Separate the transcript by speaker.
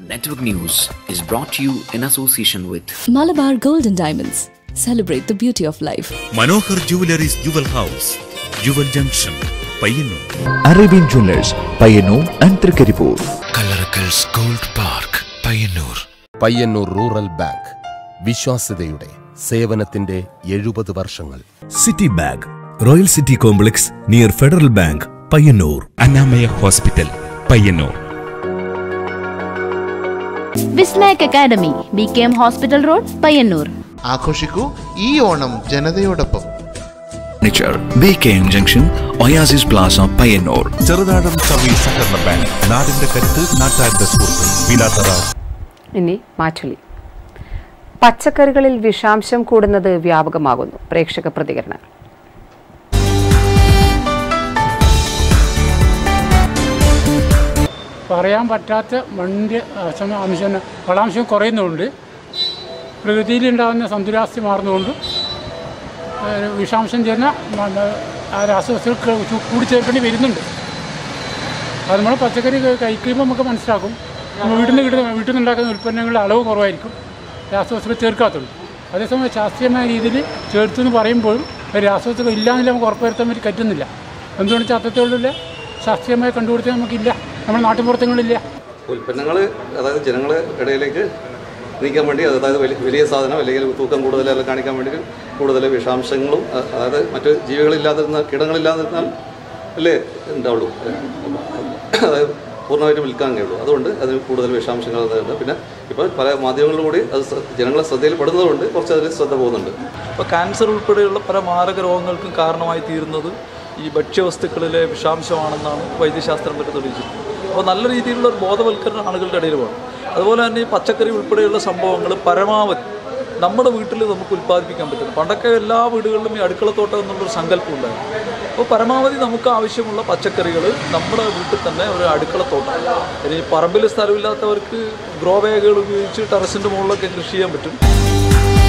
Speaker 1: Network News is brought to you in association with
Speaker 2: Malabar Golden Diamonds. Celebrate the beauty of life.
Speaker 3: Manohar jewelleries jewel house jewel junction Payyanur
Speaker 4: Arabian jewellers Payyanur and Thrikaripur
Speaker 5: Kallarakkals gold park Payyanur
Speaker 6: Payyanur rural bank വിശ്വാസ്യതയുടെ സേവനത്തിന്റെ എഴുപത് വർഷങ്ങൾ
Speaker 3: city bag royal city complex near Federal Bank Payyanur Annamaya hospital Payyanur
Speaker 7: വിസ്മയക് academy B K M hospital road Payyanur
Speaker 8: ആഘോഷിക്കൂ ഈ ഓണം ജനതയോടൊപ്പം
Speaker 5: furniture B K M junction oasis plaza Payyanur
Speaker 3: ചെറുനാടൻ service സഹകരണ ബാങ്ക് നാടിന്റെ കരുത്ത് നാട്ടാരുടെ സുഹൃത്ത് വിലാത്തറ
Speaker 9: ഇനി മാറ്റുലി പച്ചക്കറികളിൽ വിഷാംശം കൂടുന്നത് വ്യാപകമാകുന്നു പ്രേക്ഷക പ്രതികരണം
Speaker 10: പറയാൻ പറ്റാത്ത മണ്ണിൻ്റെ അംശം വളാംശം കുറയുന്നതുകൊണ്ട് പ്രകൃതിയിലുണ്ടാകുന്ന സന്തുലാസ്തി മാറുന്നതുകൊണ്ട് ഏഹ് വിഷാംശം ചേർന്ന മ- മ- ആ രാസവസ്തുക്കൾ ചു- കൂടിച്ചേർക്കേണ്ടി വരുന്നുണ്ട് അത് നമ്മൾ പച്ചക്കറി ക- കഴിക്കുമ്പോൾ നമുക്ക് മനസ്സിലാക്കും നമ്മൾ വീട്ടിൽ നിന്ന് കിട്ടുന്ന വീട്ടിൽ നിന്നുണ്ടാക്കുന്ന ഉൽപ്പന്നങ്ങളുടെ അളവ് കുറവായിരിക്കും രാസവസ്തുക്കൾ ചേർക്കാത്തുള്ളൂ അതേസമയം ശാസ്ത്രീയമായ രീതിയിൽ ചേർത്തു എന്ന് പറയുമ്പോഴും ഒരു രാസവസ്തുക്കൾ ഇല്ലാന്നില്ല നമുക്ക് ഉറപ്പുവരുത്താൻ വേണ്ടി പറ്റുന്നില്ല എന്തുകൊണ്ട് വെച്ചാൽ അത്രത്തോളില്ല ശാസ്ത്രീയമായി കണ്ടുപിടുത്താൻ നമുക്കില്ല നമ്മുടെ നാട്ടിൻപുറത്തങ്ങളില്ല
Speaker 11: ഉൽപ്പന്നങ്ങൾ അതായത് ജനങ്ങളുടെ ഇടയിലേക്ക് നീക്കാൻ വേണ്ടി അതായത് വലിയ വലിയ സാധനം അല്ലെങ്കിൽ തൂക്കം കൂടുതലെല്ലാം കാണിക്കാൻ വേണ്ടി കൂടുതൽ വിഷാംശങ്ങളും അ- അതായത് മറ്റ് ജീവികളില്ലാതിരുന്ന കീടങ്ങളില്ലാതിരുന്നാൽ അല്ലേ ഉണ്ടാവുള്ളൂ അതായത് പൂർണ്ണമായിട്ടും വിൽക്കാൻ കഴിയുള്ളൂ അതുകൊണ്ട് അതിന് കൂടുതൽ വിഷാംശങ്ങൾ അതുണ്ട് പിന്നെ ഇപ്പോൾ പല മാധ്യമങ്ങളിലും കൂടി അത് ശ്ര- ജനങ്ങളെ ശ്രദ്ധയിൽപ്പെടുന്നതുകൊണ്ട് കുറച്ച് അതിൽ ശ്രദ്ധ പോകുന്നുണ്ട്
Speaker 12: ഇപ്പോൾ ക്യാൻസർ ഉൾപ്പെടെയുള്ള പല മാരക രോഗങ്ങൾക്കും കാരണമായി തീരുന്നത് ഈ ഭക്ഷ്യവസ്തുക്കളിലെ വിഷാംശമാണെന്നാണ് വൈദ്യശാസ്ത്രം വരെ തെളിയിച്ചിട്ടുള്ളത് അപ്പോൾ നല്ല രീതിയിലുള്ള ഒരു ബോധവൽക്കരണം ആളുകളുടെ ഇടയിൽ വേണം അതുപോലെ തന്നെ ഈ പച്ചക്കറി ഉൾപ്പെടെയുള്ള സംഭവങ്ങൾ പരമാവധി നമ്മുടെ വീട്ടിൽ നമുക്ക് ഉൽപ്പാദിപ്പിക്കാൻ പറ്റും പണ്ടൊക്കെ എല്ലാ വീടുകളിലും ഈ അടുക്കളത്തോട്ടം എന്നുള്ളൊരു സങ്കല്പം ഉണ്ടായിരുന്നു അപ്പോൾ പരമാവധി നമുക്ക് ആവശ്യമുള്ള പച്ചക്കറികൾ നമ്മുടെ വീട്ടിൽ തന്നെ ഒരു അടുക്കളത്തോട്ടം ഇനി പറമ്പിൽ സ്ഥലമില്ലാത്തവർക്ക് ഗ്രോ ബാഗുകൾ ഉപയോഗിച്ച് ടെറസിൻ്റെ മുകളിലൊക്കെ കൃഷി ചെയ്യാൻ പറ്റും